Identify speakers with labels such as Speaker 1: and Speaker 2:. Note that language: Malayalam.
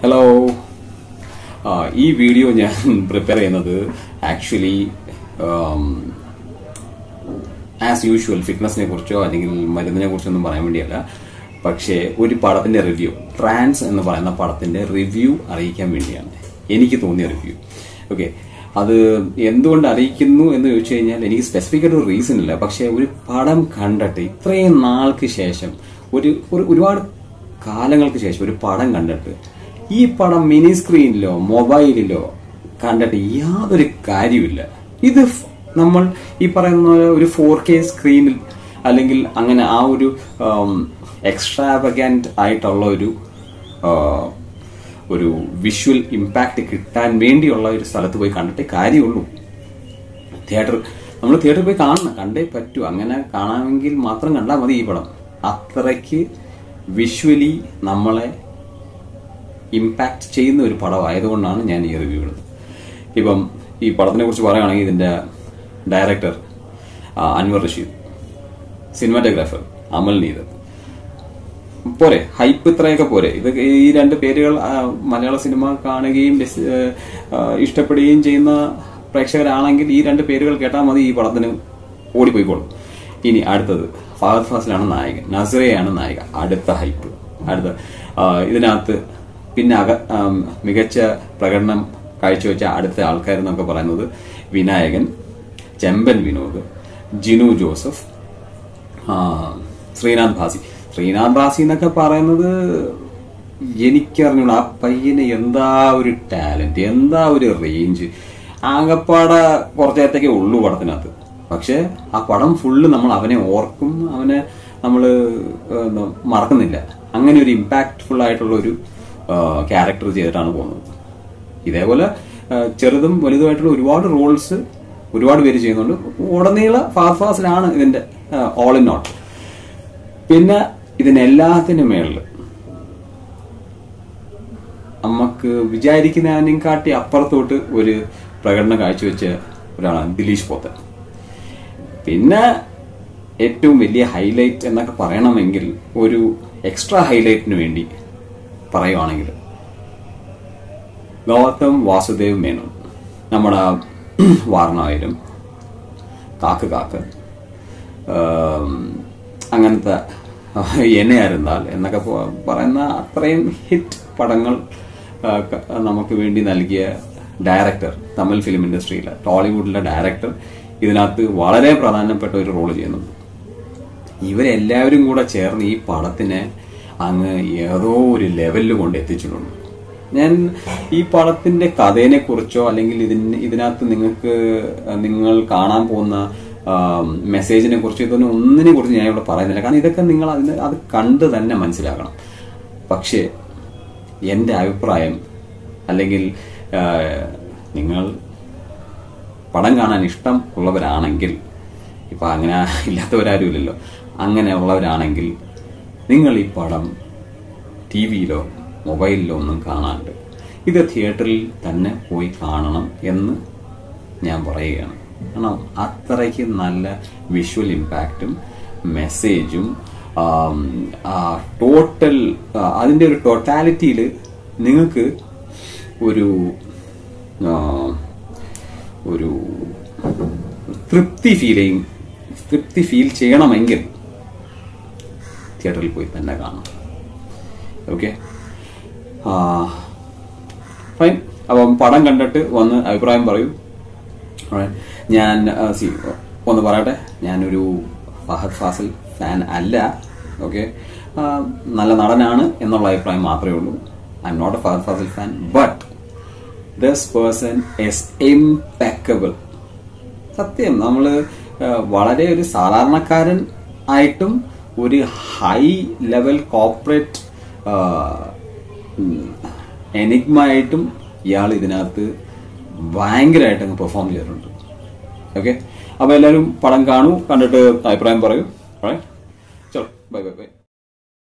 Speaker 1: ഹലോ ഈ വീഡിയോ ഞാൻ പ്രിപ്പയർ ചെയ്യുന്നത് ആക്ച്വലി ആസ് യൂഷ്വൽ ഫിറ്റ്നസിനെ കുറിച്ചോ അല്ലെങ്കിൽ മരുന്നിനെ കുറിച്ചോ ഒന്നും പറയാൻ വേണ്ടിയല്ല പക്ഷേ ഒരു പടത്തിന്റെ റിവ്യൂ ട്രാൻസ് എന്ന് പറയുന്ന പടത്തിന്റെ റിവ്യൂ അറിയിക്കാൻ വേണ്ടിയാണ് എനിക്ക് തോന്നിയ റിവ്യൂ ഓക്കെ അത് എന്തുകൊണ്ട് അറിയിക്കുന്നു എന്ന് ചോദിച്ചു കഴിഞ്ഞാൽ എനിക്ക് സ്പെസിഫിക് ആയിട്ട് ഒരു റീസൺ ഇല്ല പക്ഷെ ഒരു പടം കണ്ടിട്ട് ഇത്രയും നാൾക്ക് ശേഷം ഒരു ഒരു ഒരുപാട് കാലങ്ങൾക്ക് ശേഷം ഒരു പടം കണ്ടിട്ട് ഈ പടം മിനി സ്ക്രീനിലോ മൊബൈലിലോ കണ്ടിട്ട് യാതൊരു കാര്യമില്ല ഇത് ഫ്- നമ്മൾ ഈ പറയുന്ന ഒരു ഫോർ കെ സ്ക്രീനിൽ അല്ലെങ്കിൽ അങ്ങനെ ആ ഒരു എക്സ്ട്രാവഗന്റ് ആയിട്ടുള്ള ഒരു ആ, ഒരു വിഷ്വൽ ഇമ്പാക്ട് കിട്ടാൻ വേണ്ടിയുള്ള ഒരു സ്ഥലത്ത് പോയി കണ്ടിട്ടേ കാര്യമുള്ളൂ തിയേറ്റർ നമ്മൾ തിയേറ്ററിൽ പോയി കാണണം കണ്ടേ പറ്റൂ അങ്ങനെ കാണാമെങ്കിൽ മാത്രം കണ്ടാൽ മതി ഈ പടം അത്രയ്ക്ക് വിഷ്വലി നമ്മളെ ഇമ്പാക്ട് ചെയ്യുന്ന ഒരു പടമായതുകൊണ്ടാണ് ഞാൻ ഈ റിവ്യൂ ഇടുന്നത് ഇപ്പം ഈ പടത്തിനെ കുറിച്ച് പറയുകയാണെങ്കിൽ ഇതിന്റെ ഡയറക്ടർ ആ, അൻവർ റഷീദ് സിനിമാറ്റോഗ്രാഫർ അമൽ നീത് പോരെ ഹൈപ്പ് ഇത്രയൊക്കെ പോരെ ഇത് ഈ രണ്ട് പേരുകൾ ആ, മലയാള സിനിമ കാണുകയും രസ- ആ, ഇഷ്ടപ്പെടുകയും ചെയ്യുന്ന പ്രേക്ഷകരാണെങ്കിൽ ഈ രണ്ട് പേരുകൾ കേട്ടാൽ മതി ഈ പടത്തിന് ഓടിപ്പോയിക്കോളും ഇനി അടുത്തത് ഫഹദ് ഫാസിലാണ് നായകൻ നസറയാണ് നായിക അടുത്ത ഹൈപ്പ് അടുത്ത ആ, ഇതിനകത്ത് പിന്നെ അക ആ, മികച്ച പ്രകടനം കാഴ്ചവെച്ച അടുത്ത ആൾക്കാർ എന്നൊക്കെ പറയുന്നത് വിനായകൻ ചെമ്പൻ വിനോദ് ജിനു ജോസഫ് ആ, ശ്രീനാഥ് ഭാസി ശ്രീനാഥ് ഭാസി എന്നൊക്കെ പറയുന്നത് എനിക്കറിഞ്ഞൂടാ ആ പയ്യന് എന്താ ഒരു ടാലന്റ് എന്താ ഒരു റേഞ്ച് ആകപ്പാടെ കുറച്ചു നേരത്തേക്കേ ഉള്ളൂ പടത്തിനകത്ത് പക്ഷെ ആ പടം ഫുള്ള് നമ്മൾ അവനെ ഓർക്കും അവനെ നമ്മൾ മറക്കുന്നില്ല അങ്ങനെ ഒരു ഇമ്പാക്ട്ഫുൾ ആയിട്ടുള്ള ഒരു ക്യാരക്ടർ ചെയ്തിട്ടാണ് പോകുന്നത് ഇതേപോലെ ആ, ചെറുതും വലുതുമായിട്ടുള്ള ഒരുപാട് റോൾസ് ഒരുപാട് പേര് ചെയ്യുന്നുണ്ട് ഉടനീള ഫാസ്റ്റ് ഫാസ്റ്റിലാണ് ഇതിന്റെ ഓൾ ഇൻ ഓൾ പിന്നെ ഇതിനെല്ലാത്തിനും മേളിൽ നമുക്ക് വിചാരിക്കുന്നതിനും കാട്ടി അപ്പുറത്തോട്ട് ഒരു പ്രകടനം കാഴ്ചവെച്ച ഒരാളാണ് ദിലീഷ് പോത്തൻ പിന്നെ ഏറ്റവും വലിയ ഹൈലൈറ്റ് എന്നൊക്കെ പറയണമെങ്കിൽ ഒരു എക്സ്ട്രാ ഹൈലൈറ്റിന് വേണ്ടി പറയുവാണെങ്കിൽ ഗൗതം വാസുദേവ് മേനോൻ നമ്മുടെ വാർണായാലും കാക്ക് കാക്ക് ആം, അങ്ങനത്തെ എന്നെയായിരുന്നാൽ എന്നൊക്കെ പ- പറയുന്ന അത്രയും ഹിറ്റ് പടങ്ങൾ ആ, ക- നമുക്ക് വേണ്ടി നൽകിയ ഡയറക്ടർ തമിഴ് ഫിലിം ഇൻഡസ്ട്രിയിലെ ടോളിവുഡിലെ ഡയറക്ടർ ഇതിനകത്ത് വളരെ പ്രധാനപ്പെട്ട ഒരു റോൾ ചെയ്യുന്നുണ്ട് ഇവരെല്ലാവരും കൂടെ ചേർന്ന് ഈ പടത്തിനെ അങ്ങ് ഏതോ ഒരു ലെവലിൽ കൊണ്ട് എത്തിച്ചിട്ടുണ്ട് ഞാൻ ഈ പടത്തിന്റെ കഥയെ കുറിച്ചോ അല്ലെങ്കിൽ ഇതിന് ഇതിനകത്ത് നിങ്ങൾക്ക് നിങ്ങൾ കാണാൻ പോകുന്ന മെസ്സേജിനെ കുറിച്ചോ ഇതൊന്നും ഒന്നിനെ കുറിച്ച് ഞാൻ ഇവിടെ പറയുന്നില്ല കാരണം ഇതൊക്കെ നിങ്ങൾ അതിന് അത് കണ്ട് തന്നെ മനസ്സിലാക്കണം പക്ഷേ എൻ്റെ അഭിപ്രായം അല്ലെങ്കിൽ ആ, നിങ്ങൾ പടം കാണാൻ ഇഷ്ടം ഉള്ളവരാണെങ്കിൽ ഇപ്പൊ അങ്ങനെ ഇല്ലാത്തവരാരും ഇല്ലല്ലോ അങ്ങനെ ഉള്ളവരാണെങ്കിൽ നിങ്ങൾ ഈ പടം ടി വിയിലോ മൊബൈലിലോ ഒന്നും കാണാണ്ട് ഇത് തിയേറ്ററിൽ തന്നെ പോയി കാണണം എന്ന് ഞാൻ പറയുകയാണ് കാരണം അത്രയ്ക്ക് നല്ല വിഷ്വൽ ഇമ്പാക്റ്റും മെസ്സേജും ടോട്ടൽ അതിൻ്റെ ഒരു ടോട്ടാലിറ്റിയിൽ നിങ്ങൾക്ക് ഒരു ആ, ഒരു തൃപ്തി ഫീൽ ചെയ്യും തൃപ്തി ഫീൽ ചെയ്യണമെങ്കിൽ തിയേറ്ററിൽ പോയി തന്നെ കാണാം ഓക്കെ ഫൈൻ അപ്പം പടം കണ്ടിട്ട് വന്ന് അഭിപ്രായം പറയൂ Alright. ഞാൻ ആ, see, ഒന്ന് പറയട്ടെ ഞാനൊരു ഫഹദ് ഫാസിൽ ഫാൻ അല്ല ഓക്കെ നല്ല നടനാണ് എന്നുള്ള അഭിപ്രായം മാത്രമേ ഉള്ളൂ I'm not a Fahadh Faasil fan but this person is impeccable സത്യം നമ്മൾ വളരെ ഒരു സാധാരണക്കാരൻ ആയിട്ടും ഒരു ഹൈ ലെവൽ കോർപ്പറേറ്റ് എനിഗ്മ ആയിട്ടും ഇയാൾ ഇതിനകത്ത് ഭയങ്കരമായിട്ട് അങ്ങ് പെർഫോം ചെയ്തിട്ടുണ്ട് ഓക്കെ അപ്പൊ എല്ലാവരും പടം കാണൂ കണ്ടിട്ട് അഭിപ്രായം പറയൂ Alright?